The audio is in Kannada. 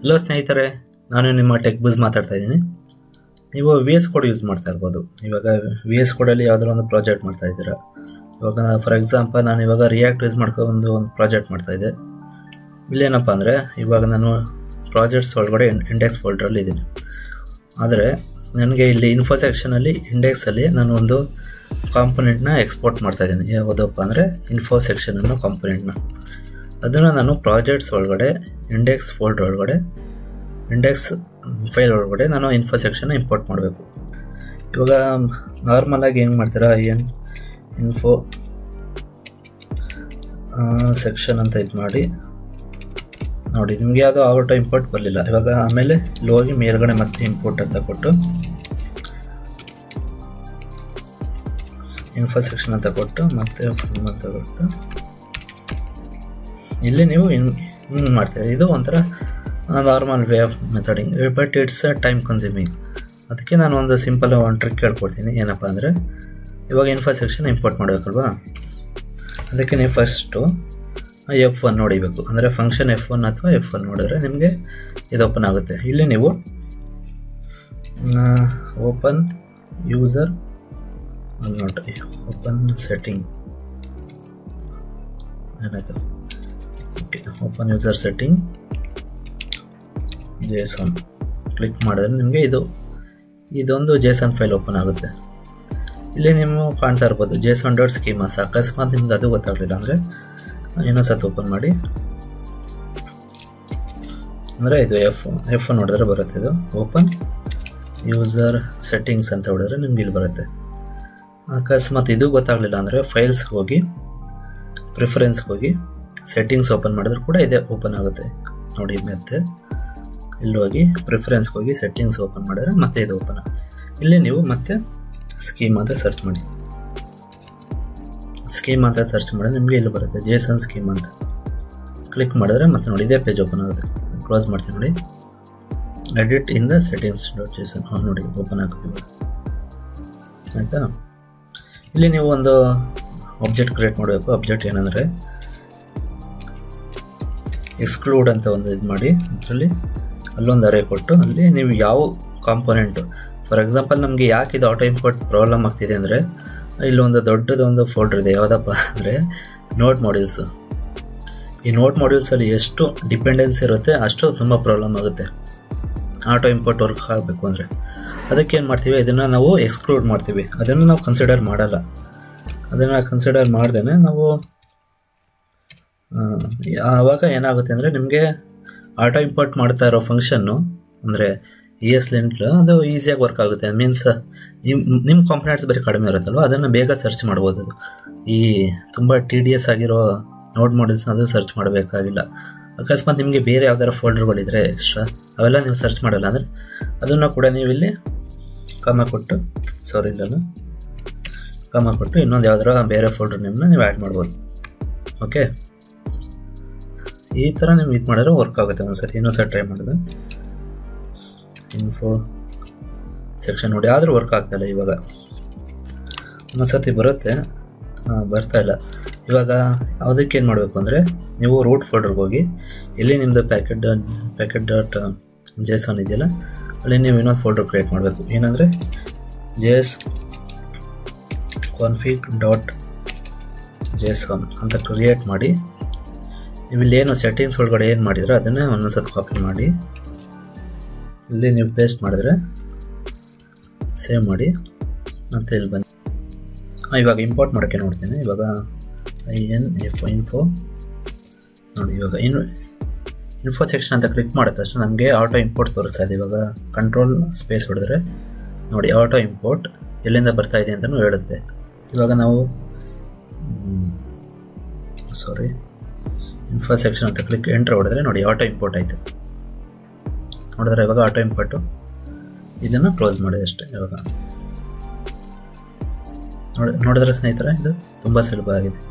ಹಲೋ ಸ್ನೇಹಿತರೆ ನಾನು ನಿಮ್ಮ ಟೆಕ್ ಬುಸ್ ಮಾತಾಡ್ತಾ ಇದ್ದೀನಿ ನೀವು ವಿ ಎಸ್ ಕೋಡ್ ಯೂಸ್ ಮಾಡ್ತಾ ಇರ್ಬೋದು ಇವಾಗ ವಿ ಎಸ್ ಕೋಡಲ್ಲಿ ಯಾವ್ದಾದ್ರು ಒಂದು ಪ್ರಾಜೆಕ್ಟ್ ಮಾಡ್ತಾ ಇದ್ದೀರಾ ಇವಾಗ ಫಾರ್ ಎಕ್ಸಾಂಪಲ್ ನಾನು ಇವಾಗ ರಿಯಾಕ್ಟ್ ಯೂಸ್ ಮಾಡ್ಕೊಂಡು ಒಂದು ಒಂದು ಪ್ರಾಜೆಕ್ಟ್ ಮಾಡ್ತಾ ಇದ್ದೆ ಇಲ್ಲೇನಪ್ಪ ಅಂದರೆ ಇವಾಗ ನಾನು ಪ್ರಾಜೆಕ್ಟ್ಸ್ ಒಳಗಡೆ ಇಂಡೆಕ್ಸ್ ಫೋಲ್ಡ್ರಲ್ಲಿ ಇದ್ದೀನಿ ಆದರೆ ನನಗೆ ಇಲ್ಲಿ ಇನ್ಫೋ ಸೆಕ್ಷನಲ್ಲಿ ಇಂಡೆಕ್ಸಲ್ಲಿ ನಾನು ಒಂದು ಕಾಂಪೊನೆಂಟ್ನ ಎಕ್ಸ್ಪೋರ್ಟ್ ಮಾಡ್ತಾ ಇದ್ದೀನಿ ಯಾವುದಪ್ಪ ಅಂದರೆ ಇನ್ಫೋ ಸೆಕ್ಷನ್ ಅನ್ನೋ ಕಾಂಪೊನೆಂಟ್ನ ಅದನ್ನು ನಾನು ಪ್ರಾಜೆಕ್ಟ್ಸ್ ಒಳಗಡೆ ಇಂಡೆಕ್ಸ್ ಫೋಲ್ಡರ್ ಒಳಗಡೆ ಇಂಡೆಕ್ಸ್ ಫೈಲ್ ಒಳಗಡೆ ನಾನು ಇನ್ಫೋ ಸೆಕ್ಷನ್ನ ಇಂಪೋರ್ಟ್ ಮಾಡಬೇಕು ಇವಾಗ ನಾರ್ಮಲಾಗಿ ಹೆಂಗೆ ಮಾಡ್ತೀರಾ ಏನು ಇನ್ಫೋ ಸೆಕ್ಷನ್ ಅಂತ ಇದು ಮಾಡಿ ನೋಡಿ ನಿಮಗೆ ಯಾವುದೋ ಆಟೋ ಇಂಪೋರ್ಟ್ ಬರಲಿಲ್ಲ ಇವಾಗ ಆಮೇಲೆ ಇಲ್ಲಿ ಹೋಗಿ ಮೇಲ್ಗಡೆ ಮತ್ತೆ ಇಂಪೋರ್ಟ್ ಅಂತ ಕೊಟ್ಟು ಇನ್ಫೋ ಸೆಕ್ಷನ್ ಅಂತ ಕೊಟ್ಟು ಮತ್ತೆ ಫುಲ್ ಅಂತ ಕೊಟ್ಟು ಇಲ್ಲಿ ನೀವು ಇನ್ ಹಿಂಗೆ ಮಾಡ್ತೀರಿ ಇದು ಒಂಥರ ನಾರ್ಮಲ್ ವೇ ಆಫ್ ಮೆಥಡಿಂಗ್ but it's a time consuming ಅದಕ್ಕೆ ನಾನು ಒಂದು ಸಿಂಪಲ್ ಒಂದು ಟ್ರಿಕ್ ಹೇಳ್ಕೊಡ್ತೀನಿ ಏನಪ್ಪ ಅಂದರೆ ಇವಾಗ ಇನ್ಫೋ ಸೆಕ್ಷನ್ ಇಂಪೋರ್ಟ್ ಮಾಡಬೇಕಲ್ವಾ ಅದಕ್ಕೆ ನೀವು ಫಸ್ಟು ಎಫ್ ಒನ್ ನೋಡಿಬೇಕು ಅಂದರೆ ಫಂಕ್ಷನ್ ಎಫ್ ಒನ್ ಅಥವಾ ಎಫ್ ಒನ್ ನೋಡಿದ್ರೆ ನಿಮಗೆ ಇದು ಓಪನ್ ಆಗುತ್ತೆ ಇಲ್ಲಿ ನೀವು open user note open setting ಏನಾಯಿತು okay open user setting JSON click ಮಾಡಿದ್ರೆ ನಿಮಗೆ ಇದು ಇದೊಂದು ಜೇಸನ್ ಫೈಲ್ ಓಪನ್ ಆಗುತ್ತೆ ಇಲ್ಲಿ ನೀವು ಕಾಣ್ತಾ ಇರ್ಬೋದು ಜೇಸನ್ ಡಾಟ್ ಸ್ಕೀಮಸ್ ಅಕಸ್ಮಾತ್ ನಿಮ್ಗೆ ಅದು ಗೊತ್ತಾಗಲಿಲ್ಲ ಅಂದರೆ ಇನ್ನೊಂದು ಸತಿ ಓಪನ್ ಮಾಡಿ ಅಂದರೆ ಇದು ಎಫ್ ಎಫ್ ನೋಡಿದ್ರೆ ಬರುತ್ತೆ ಇದು ಓಪನ್ ಯೂಸರ್ ಸೆಟ್ಟಿಂಗ್ಸ್ ಅಂತ ಹೊಡೆದ್ರೆ ನಿಮ್ಗೆ ಇಲ್ಲಿ ಬರುತ್ತೆ ಅಕಸ್ಮಾತ್ ಇದು ಗೊತ್ತಾಗಲಿಲ್ಲ ಅಂದರೆ ಫೈಲ್ಸ್ಗೆ ಹೋಗಿ ಪ್ರಿಫರೆನ್ಸ್ಗೆ ಹೋಗಿ ಸೆಟ್ಟಿಂಗ್ಸ್ ಓಪನ್ ಮಾಡಿದ್ರೆ ಕೂಡ ಇದೇ ಓಪನ್ ಆಗುತ್ತೆ ನೋಡಿ ಮತ್ತೆ ಇಲ್ಲಿ ಹೋಗಿ ಪ್ರಿಫರೆನ್ಸ್ಗೆ ಹೋಗಿ ಸೆಟ್ಟಿಂಗ್ಸ್ ಓಪನ್ ಮಾಡಿದ್ರೆ ಮತ್ತೆ ಇದು ಓಪನ್ ಇಲ್ಲಿ ನೀವು ಮತ್ತೆ ಸ್ಕೀಮ್ ಅಂತ ಸರ್ಚ್ ಮಾಡಿ ಸ್ಕೀಮ್ ಅಂತ ಸರ್ಚ್ ಮಾಡಿದ್ರೆ ನಿಮಗೆ ಇಲ್ಲಿ ಬರುತ್ತೆ ಜೇಸನ್ ಸ್ಕೀಮ್ ಅಂತ ಕ್ಲಿಕ್ ಮಾಡಿದ್ರೆ ಮತ್ತೆ ನೋಡಿ ಇದೇ ಪೇಜ್ ಓಪನ್ ಆಗುತ್ತೆ ಕ್ಲೋಸ್ ಮಾಡ್ತೀನಿ ನೋಡಿ edit in the settings dot JSON ಹಾಂ ನೋಡಿ ಓಪನ್ ಆಗುತ್ತೆ ಆಯಿತಾ ಇಲ್ಲಿ ನೀವು ಒಂದು ಆಬ್ಜೆಕ್ಟ್ ಕ್ರಿಯೇಟ್ ಮಾಡಬೇಕು ಆಬ್ಜೆಕ್ಟ್ ಏನಂದರೆ ಎಕ್ಸ್ಕ್ಲೂಡ್ ಅಂತ ಒಂದು ಇದು ಮಾಡಿ ಅದರಲ್ಲಿ ಅಲ್ಲೊಂದು ಅರೆ ಕೊಟ್ಟು ಅಲ್ಲಿ ನೀವು ಯಾವ ಕಾಂಪೊನೆಂಟು ಫಾರ್ ಎಕ್ಸಾಂಪಲ್ ನಮಗೆ ಯಾಕೆ ಇದು ಆಟೋ ಇಂಪೋರ್ಟ್ ಪ್ರಾಬ್ಲಮ್ ಆಗ್ತಿದೆ ಅಂದರೆ ಇಲ್ಲೊಂದು ದೊಡ್ಡದೊಂದು ಫೋಲ್ಡರ್ ಇದೆ ಯಾವುದಪ್ಪ ಅಂದರೆ ನೋಟ್ ಮಾಡ್ಯೂಲ್ಸು ಈ ನೋಟ್ ಮಾಡ್ಯೂಲ್ಸಲ್ಲಿ ಎಷ್ಟು ಡಿಪೆಂಡೆನ್ಸ್ ಇರುತ್ತೆ ಅಷ್ಟು ತುಂಬ ಪ್ರಾಬ್ಲಮ್ ಆಗುತ್ತೆ ಆಟೋ ಇಂಪೋರ್ಟ್ ವರ್ಕ್ ಆಗಬೇಕು ಅಂದರೆ ಅದಕ್ಕೆ ಏನು ಮಾಡ್ತೀವಿ ಇದನ್ನು ನಾವು ಎಕ್ಸ್ಕ್ಲೂಡ್ ಮಾಡ್ತೀವಿ ಅದನ್ನು ನಾವು ಕನ್ಸಿಡರ್ ಮಾಡಲ್ಲ ಅದನ್ನು ಕನ್ಸಿಡರ್ ಮಾಡ್ದೇ ನಾವು ಆವಾಗ ಏನಾಗುತ್ತೆ ಅಂದರೆ ನಿಮಗೆ ಆಟೋ ಇಂಪೋರ್ಟ್ ಮಾಡ್ತಾ ಇರೋ ಫಂಕ್ಷನ್ನು ಅಂದರೆ ಇ ಎಸ್ ಲಿಂಟ್ ಅದು ಈಸಿಯಾಗಿ ವರ್ಕ್ ಆಗುತ್ತೆ ಮೀನ್ಸ್ ನಿಮ್ಮ ನಿಮ್ಮ ಕಾಂಪೊನೆಂಟ್ಸ್ ಬರೀ ಕಡಿಮೆ ಇರುತ್ತಲ್ವ ಅದನ್ನು ಬೇಗ ಸರ್ಚ್ ಮಾಡ್ಬೋದು ಅದು ಈ ತುಂಬ ಟಿ ಡಿ ಎಸ್ ಆಗಿರೋ ನೋಟ್ ಮಾಡಲ್ಸ್ನ ಅದು ಸರ್ಚ್ ಮಾಡಬೇಕಾಗಿಲ್ಲ ಅಕಸ್ಮಾತ್ ನಿಮಗೆ ಬೇರೆ ಯಾವ್ದಾರು ಫೋಲ್ಡರ್ಗಳಿದ್ರೆ ಎಕ್ಸ್ಟ್ರಾ ಅವೆಲ್ಲ ನೀವು ಸರ್ಚ್ ಮಾಡಲ್ಲ ಅಂದರೆ ಅದನ್ನು ಕೂಡ ನೀವು ಇಲ್ಲಿ ಕಮ ಕೊಟ್ಟು ಸಾರಿ ಇಲ್ಲ ಕಮ ಕೊಟ್ಟು ಇನ್ನೊಂದು ಯಾವ್ದಾರ ಬೇರೆ ಫೋಲ್ಡರ್ ನಿಮ್ಮನ್ನ ನೀವು ಆ್ಯಡ್ ಮಾಡ್ಬೋದು ಓಕೆ ಈ ಥರ ನೀವು ಇದು ಮಾಡಿದ್ರೆ ವರ್ಕ್ ಆಗುತ್ತೆ ಒಂದ್ಸತಿ ಇನ್ನೊಂದು ಸತಿ ಟ್ರೈ ಮಾಡಿದ್ರೆ ಇನ್ಫೋ ಸೆಕ್ಷನ್ ನೋಡಿ ಆದರೂ ವರ್ಕ್ ಆಗ್ತಾಯಿಲ್ಲ ಇವಾಗ ಒಂದೊಂದ್ಸತಿ ಬರುತ್ತೆ ಬರ್ತಾ ಇಲ್ಲ ಇವಾಗ ಯಾವುದಕ್ಕೆ ಏನು ಮಾಡಬೇಕು ಅಂದರೆ ನೀವು ರೂಟ್ ಫೋಲ್ಡರ್ಗೆ ಹೋಗಿ ಇಲ್ಲಿ ನಿಮ್ಮದು ಪ್ಯಾಕೆಟ್ ಪ್ಯಾಕೆಟ್ ಡಾಟ್ ಜೇಸನ್ ಇದೆಯಲ್ಲ ಅಲ್ಲಿ ನೀವು ಇನ್ನೊಂದು ಫೋಲ್ಡರ್ ಕ್ರಿಯೇಟ್ ಮಾಡಬೇಕು ಏನಂದರೆ ಜೇಸ್ ಕಾನ್ಫಿಗ್ ಡಾಟ್ ಜೇಸನ್ ಅಂತ ಕ್ರಿಯೇಟ್ ಮಾಡಿ ನೀವು ಇಲ್ಲೇನು ಸೆಟ್ಟಿಂಗ್ಸ್ ಒಳಗಡೆ ಏನು ಮಾಡಿದ್ರೆ ಅದನ್ನೇ ಒಂದೊಂದು ಸತಿ ಕಾಪಿ ಮಾಡಿ ಇಲ್ಲಿ ನೀವು ಪೇಸ್ಟ್ ಮಾಡಿದ್ರೆ ಸೇವ್ ಮಾಡಿ ಮತ್ತು ಇಲ್ಲಿ ಬನ್ನಿ ಇವಾಗ ಇಂಪೋರ್ಟ್ ಮಾಡೋಕ್ಕೆ ನೋಡ್ತೀನಿ ಇವಾಗ ಐ ಎನ್ ಎಫ್ ಇನ್ಫೋ ನೋಡಿ ಇವಾಗ ಇನ್ ಇನ್ಫೋ ಸೆಕ್ಷನ್ ಅಂತ ಕ್ಲಿಕ್ ಮಾಡಿದ ತಕ್ಷಣ ನಮಗೆ ಆಟೋ ಇಂಪೋರ್ಟ್ ತೋರಿಸ್ತಾ ಇದೆ ಇವಾಗ ಕಂಟ್ರೋಲ್ ಸ್ಪೇಸ್ ಹೊಡೆದ್ರೆ ನೋಡಿ ಆಟೋ ಇಂಪೋರ್ಟ್ ಎಲ್ಲಿಂದ ಬರ್ತಾ ಇದೆ ಅಂತಲೂ ಹೇಳುತ್ತೆ ಇವಾಗ ನಾವು ಸಾರಿ ಇನ್ಫೋ ಸೆಕ್ಷನ್ ಅಂತ ಕ್ಲಿಕ್ ಎಂಟ್ರ್ ಹೊಡೆದ್ರೆ ನೋಡಿ ಆಟೋ ಇಂಪೋರ್ಟ್ ಆಯಿತು ನೋಡಿದ್ರೆ ಇವಾಗ ಆಟೋ ಇಂಪೋರ್ಟು ಇದನ್ನು ಕ್ಲೋಸ್ ಮಾಡಿ ಅಷ್ಟೇ ಇವಾಗ ನೋಡಿ ನೋಡಿದ್ರೆ ಸ್ನೇಹಿತರೆ ಇದು ತುಂಬ ಸುಲಭ ಆಗಿದೆ